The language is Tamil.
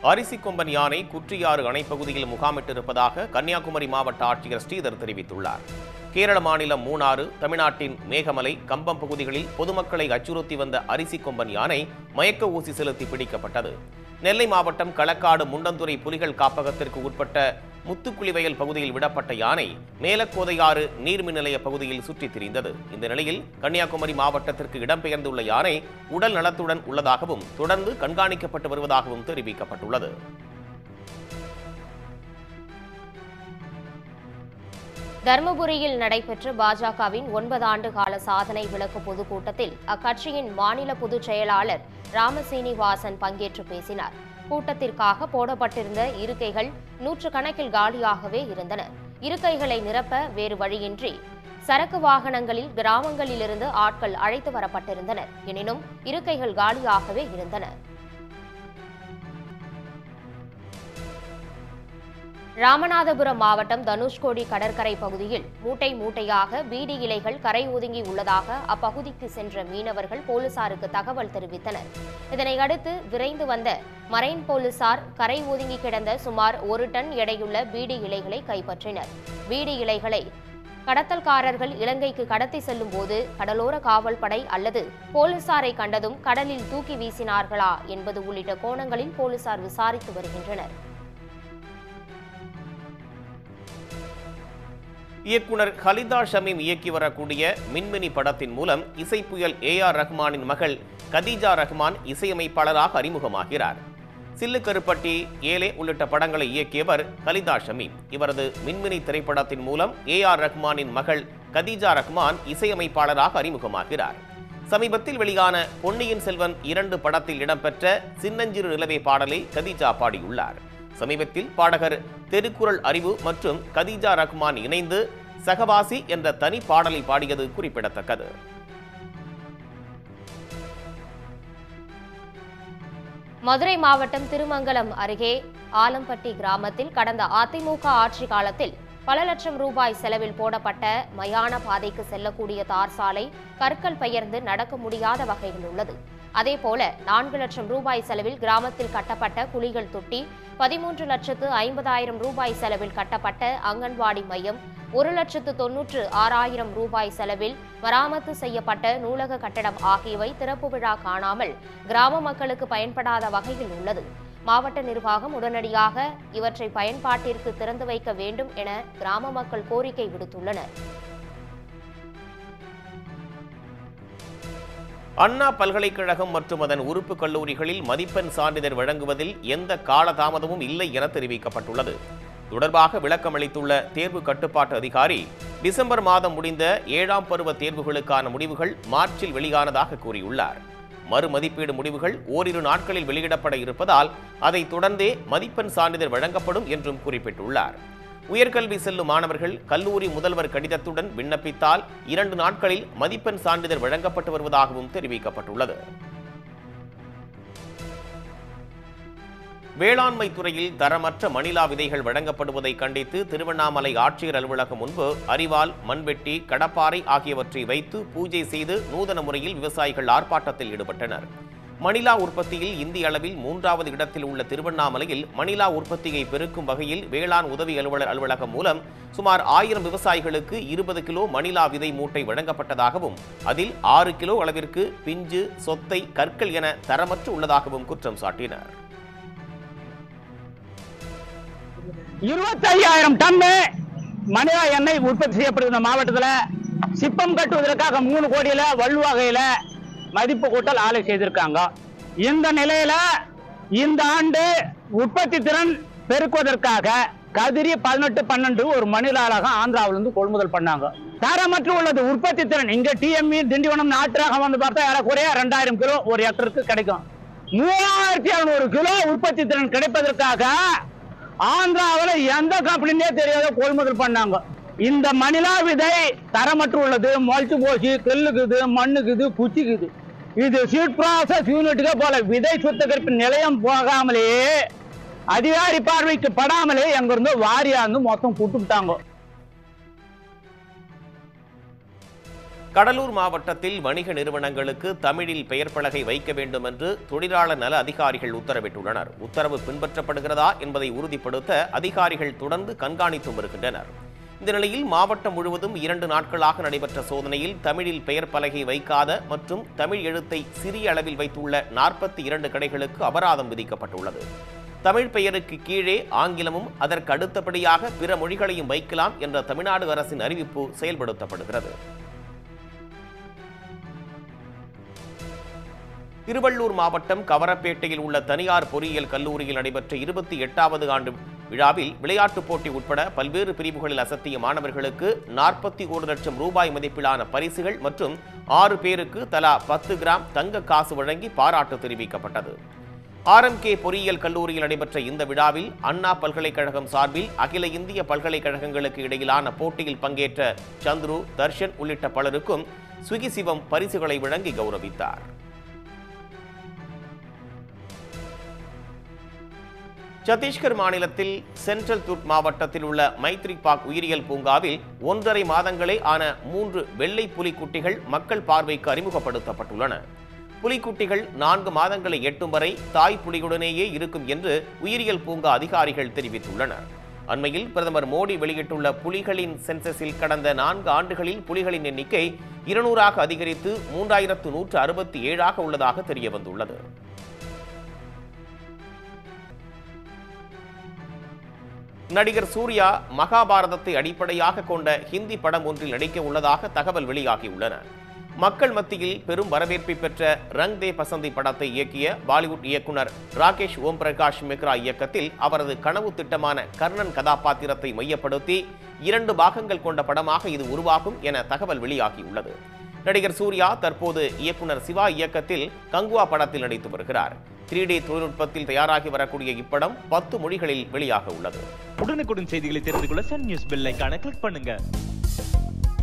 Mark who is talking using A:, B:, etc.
A: அரிசி கொம்பன் யானை குற்றியாறு அணைப்பகுதியில் முகாமிட்டிருப்பதாக கன்னியாகுமரி மாவட்ட ஆட்சியர் ஸ்ரீதர் தெரிவித்துள்ளார் கேரள மாநிலம் மூணாறு தமிழ்நாட்டின் மேகமலை கம்பம் பகுதிகளில் பொதுமக்களை அச்சுறுத்தி வந்த அரிசி கொம்பன் யானை மயக்க ஊசி செலுத்தி பிடிக்கப்பட்டது நெல்லை மாவட்டம் களக்காடு முண்டந்துறை புலிகள் காப்பகத்திற்கு உட்பட்ட முத்துக்குளிவயல் பகுதியில் விடப்பட்ட யானை மேலக்கோதையாறு நீர்மின் நிலைய பகுதியில் சுற்றித் திரிந்தது இந்த நிலையில் கன்னியாகுமரி மாவட்டத்திற்கு இடம்பெயர்ந்துள்ள யானை உடல் நலத்துடன் உள்ளதாகவும் தொடர்ந்து கண்காணிக்கப்பட்டு வருவதாகவும் தெரிவிக்கப்பட்டுள்ளது
B: தருமபுரியில் நடைபெற்ற பாஜகவின் ஒன்பது ஆண்டு கால சாதனை விளக்க பொதுக்கூட்டத்தில் அக்கட்சியின் மாநில பொதுச் செயலாளர் ராமசீனிவாசன் பங்கேற்று பேசினார் கூட்டத்திற்காக போடப்பட்டிருந்த இருக்கைகள் நூற்றுக்கணக்கில் காலியாகவே இருந்தன இருக்கைகளை நிரப்ப வேறு வழியின்றி சரக்கு வாகனங்களில் கிராமங்களிலிருந்து ஆட்கள் அழைத்து வரப்பட்டிருந்தனர் எனினும் இருக்கைகள் காலியாகவே இருந்தன ராமநாதபுரம் மாவட்டம் தனுஷ்கோடி கடற்கரை பகுதியில் மூட்டை மூட்டையாக பீடி இலைகள் கரை ஒதுங்கி உள்ளதாக அப்பகுதிக்கு சென்ற மீனவர்கள் போலீசாருக்கு தகவல் தெரிவித்தனர் இதனை அடுத்து விரைந்து வந்த மரைன் போலீசார் கரை ஒதுங்கி கிடந்த சுமார் ஒரு டன் எடையுள்ள பீடி இலைகளை கைப்பற்றினர் பீடி இலைகளை கடத்தல்காரர்கள் இலங்கைக்கு கடத்தி செல்லும் போது கடலோர காவல் படை அல்லது போலீசாரை கண்டதும் கடலில் தூக்கி வீசினார்களா என்பது உள்ளிட்ட கோணங்களில் போலீசார் விசாரித்து வருகின்றனர்
A: இயக்குனர் ஹலிதா ஷமீம் இயக்கி வரக்கூடிய மின்மினி படத்தின் மூலம் இசைப்புயல் ஏ ஆர் ரஹ்மானின் மகள் கதீஜா ரஹ்மான் இசையமைப்பாளராக அறிமுகமாகிறார் சில்லு கருப்பட்டி ஏலே உள்ளிட்ட படங்களை இயக்கியவர் கலிதா ஷமீம் இவரது மின்மினி திரைப்படத்தின் மூலம் ஏ ஆர் ரஹ்மானின் மகள் கதீஜா ரஹ்மான் இசையமைப்பாளராக அறிமுகமாகிறார் சமீபத்தில் வெளியான பொன்னியின் செல்வன் இரண்டு படத்தில் இடம்பெற்ற சின்னஞ்சிறு நிலவே பாடலை கதீஜா பாடியுள்ளார் சமீபத்தில் பாடகர் தெருக்குறள் அறிவு மற்றும் கதீஜா ரஹ்மான் இணைந்து சகவாசி என்ற தனி பாடலை பாடியது குறிப்பிடத்தக்கது
B: மதுரை மாவட்டம் திருமங்கலம் அருகே ஆலம்பட்டி கிராமத்தில் கடந்த அதிமுக ஆட்சி காலத்தில் பல லட்சம் ரூபாய் செலவில் போடப்பட்ட மயான பாதைக்கு செல்லக்கூடிய தார் சாலை கற்கள் பெயர்ந்து நடக்க முடியாத வகையில் உள்ளது அதேபோல நான்கு லட்சம் ரூபாய் செலவில் கிராமத்தில் கட்டப்பட்ட குழிகள் தொட்டி பதிமூன்று லட்சத்து ஐம்பதாயிரம் ரூபாய் செலவில் கட்டப்பட்ட அங்கன்வாடி மையம் ஒரு லட்சத்து தொன்னூற்று ஆறாயிரம் ரூபாய் செலவில் மராமத்து செய்யப்பட்ட நூலக கட்டடம் ஆகியவை திறப்பு விழா காணாமல் கிராம மக்களுக்கு பயன்படாத வகையில் உள்ளது மாவட்ட நிர்வாகம் உடனடியாக இவற்றை பயன்பாட்டிற்கு திறந்து வைக்க வேண்டும் என கிராம மக்கள் கோரிக்கை விடுத்துள்ளனர்
A: அண்ணா பல்கலைக்கழகம் மற்றும் அதன் உறுப்பு கல்லூரிகளில் மதிப்பெண் சான்றிதழ் வழங்குவதில் எந்த காலதாமதமும் இல்லை என தெரிவிக்கப்பட்டுள்ளது தொடர்பாக விளக்கமளித்துள்ள தேர்வு கட்டுப்பாட்டு அதிகாரி டிசம்பர் மாதம் முடிந்த ஏழாம் பருவ தேர்வுகளுக்கான முடிவுகள் மார்ச்சில் வெளியானதாக கூறியுள்ளார் மறுமதிப்பீடு முடிவுகள் ஓரிரு நாட்களில் வெளியிடப்பட இருப்பதால் அதைத் தொடர்ந்தே மதிப்பெண் சான்றிதழ் வழங்கப்படும் என்றும் குறிப்பிட்டுள்ளார் உயர்கல்வி செல்லும் மாணவர்கள் கல்லூரி முதல்வர் கடிதத்துடன் விண்ணப்பித்தால் இரண்டு நாட்களில் மதிப்பெண் சான்றிதழ் வழங்கப்பட்டு வருவதாகவும் தெரிவிக்கப்பட்டுள்ளது வேளாண்மை துறையில் தரமற்ற மணிலா விதைகள் வழங்கப்படுவதை கண்டித்து திருவண்ணாமலை ஆட்சியர் அலுவலகம் முன்பு அரிவாள் மண்வெட்டி கடப்பாறை ஆகியவற்றை வைத்து பூஜை செய்து நூதன முறையில் விவசாயிகள் ஆர்ப்பாட்டத்தில் ஈடுபட்டனர் மணிலா உற்பத்தியில் இந்திய அளவில் மூன்றாவது இடத்தில் உள்ள திருவண்ணாமலையில் மணிலா உற்பத்தியை பெருக்கும் வகையில் வேளாண் உதவி அலுவலர் அலுவலகம் மூலம் சுமார் ஆயிரம் விவசாயிகளுக்கு இருபது கிலோ மணிலா விதை மூட்டை வழங்கப்பட்டதாகவும் அதில் ஆறு கிலோ அளவிற்கு பிஞ்சு சொத்தை கற்கள் என தரமற்று உள்ளதாகவும் குற்றம் சாட்டினர்
C: இருபத்தையாயிரம் டன்னு மனிதா எண்ணெய் உற்பத்தி செய்யப்படுது இந்த மாவட்டத்தில் சிப்பம் கட்டுவதற்காக மூணு கோடியில வள்ளுவகையில மதிப்பு கூட்டல் ஆலை செய்திருக்காங்க இந்த நிலையில இந்த ஆண்டு உற்பத்தி திறன் பெருக்குவதற்காக கதிரி பதினெட்டு பன்னெண்டு ஒரு மணிலாளகம் ஆந்திராவிலிருந்து கொள்முதல் பண்ணாங்க தரமற்று உள்ளது உற்பத்தி திறன் இங்க டிஎம்இ திண்டிவனம் நாட்டு வந்து பார்த்தா ஏறக்குறைய ரெண்டாயிரம் கிலோ ஒரு ஏக்கருக்கு கிடைக்கும் மூவாயிரத்தி எழுநூறு கிலோ உற்பத்தி திறன் கிடைப்பதற்காக ஆந்திராவில் எந்த கம்பெனினே தெரியாத கொள்முதல் பண்ணாங்க இந்த மணிலா விதை தரமற்று உள்ளது மொழிச்சு போச்சு கெல்லுக்குது மண்ணுக்குது குச்சிக்குது இது சீட் ப்ராசஸ் யூனிட்டுக்கே போல விதை சுத்தகரிப்பு நிலையம் போகாமலே அதிகாரி பார்வைக்கு படாமலே எங்கிருந்து வாரியா இருந்து மொத்தம் கூட்டுட்டாங்க
A: கடலூர் மாவட்டத்தில் வணிக நிறுவனங்களுக்கு தமிழில் பெயர் பலகை வைக்க வேண்டும் என்று தொழிலாளர் நல அதிகாரிகள் உத்தரவிட்டுள்ளனர் உத்தரவு பின்பற்றப்படுகிறதா என்பதை உறுதிப்படுத்த அதிகாரிகள் தொடர்ந்து கண்காணித்து வருகின்றனர் இந்த நிலையில் மாவட்டம் முழுவதும் இரண்டு நாட்களாக நடைபெற்ற சோதனையில் தமிழில் பெயர் பலகை வைக்காத மற்றும் தமிழ் எழுத்தை சிறிய அளவில் வைத்துள்ள நாற்பத்தி இரண்டு கடைகளுக்கு அபராதம் விதிக்கப்பட்டுள்ளது தமிழ் பெயருக்கு கீழே ஆங்கிலமும் அதற்கு அடுத்தபடியாக பிற மொழிகளையும் வைக்கலாம் என்ற தமிழ்நாடு அரசின் அறிவிப்பு செயல்படுத்தப்படுகிறது திருவள்ளூர் மாவட்டம் கவரப்பேட்டையில் உள்ள தனியார் பொறியியல் கல்லூரியில் நடைபெற்ற இருபத்தி எட்டாவது ஆண்டு விழாவில் விளையாட்டுப் போட்டி உட்பட பல்வேறு பிரிவுகளில் அசத்திய மாணவர்களுக்கு நாற்பத்தி ஒரு லட்சம் ரூபாய் மதிப்பிலான பரிசுகள் மற்றும் ஆறு பேருக்கு தலா பத்து கிராம் தங்க காசு வழங்கி பாராட்டு தெரிவிக்கப்பட்டது ஆர்எம்கே பொறியியல் கல்லூரியில் நடைபெற்ற இந்த விழாவில் அண்ணா பல்கலைக்கழகம் சார்பில் அகில இந்திய பல்கலைக்கழகங்களுக்கு இடையிலான போட்டியில் பங்கேற்ற சந்துரு தர்ஷன் உள்ளிட்ட பலருக்கும் சுகி சிவம் பரிசுகளை வழங்கி கௌரவித்தார் சத்தீஸ்கர் மாநிலத்தில் சென்ட்ரல் துர்க் மாவட்டத்தில் உள்ள மைத்ரி பாக் உயிரியல் பூங்காவில் ஒன்றரை மாதங்களே ஆன மூன்று வெள்ளை புலிக்குட்டிகள் மக்கள் பார்வைக்கு அறிமுகப்படுத்தப்பட்டுள்ளன புலிக்குட்டிகள் நான்கு மாதங்களை எட்டும் வரை தாய் புலியுடனேயே இருக்கும் என்று உயிரியல் பூங்கா அதிகாரிகள் தெரிவித்துள்ளனர் அண்மையில் பிரதமர் மோடி வெளியிட்டுள்ள புலிகளின் சென்சஸில் கடந்த நான்கு ஆண்டுகளில் புலிகளின் எண்ணிக்கை இருநூறாக அதிகரித்து மூன்றாயிரத்து நூற்று அறுபத்தி ஏழாக உள்ளதாக தெரியவந்துள்ளது நடிகர் சூர்யா மகாபாரதத்தை அடிப்படையாக கொண்ட ஹிந்தி படம் ஒன்றில் நடிக்க உள்ளதாக தகவல் வெளியாகியுள்ளன மக்கள் மத்தியில் பெரும் வரவேற்பை பெற்ற ரங் தே பசந்தி படத்தை இயக்கிய பாலிவுட் இயக்குனர் ராகேஷ் ஓம் பிரகாஷ் மெக்ரா இயக்கத்தில் அவரது கனவு திட்டமான கர்ணன் கதாபாத்திரத்தை மையப்படுத்தி இரண்டு பாகங்கள் கொண்ட படமாக இது உருவாகும் என தகவல் வெளியாகியுள்ளது நடிகர் சூர்யா தற்போது இயக்குனர் சிவா இயக்கத்தில் கங்குவா படத்தில் நடித்து வருகிறார் த்ரீ டி தொழில்நுட்பத்தில் தயாராகி வரக்கூடிய இப்படம் பத்து மொழிகளில் வெளியாக உள்ளது
D: உடனுக்குடன் செய்திகளை தெரிந்து கொள்ள சன் நியூஸ் பெல் ஐகானை கிளிக் பண்ணுங்க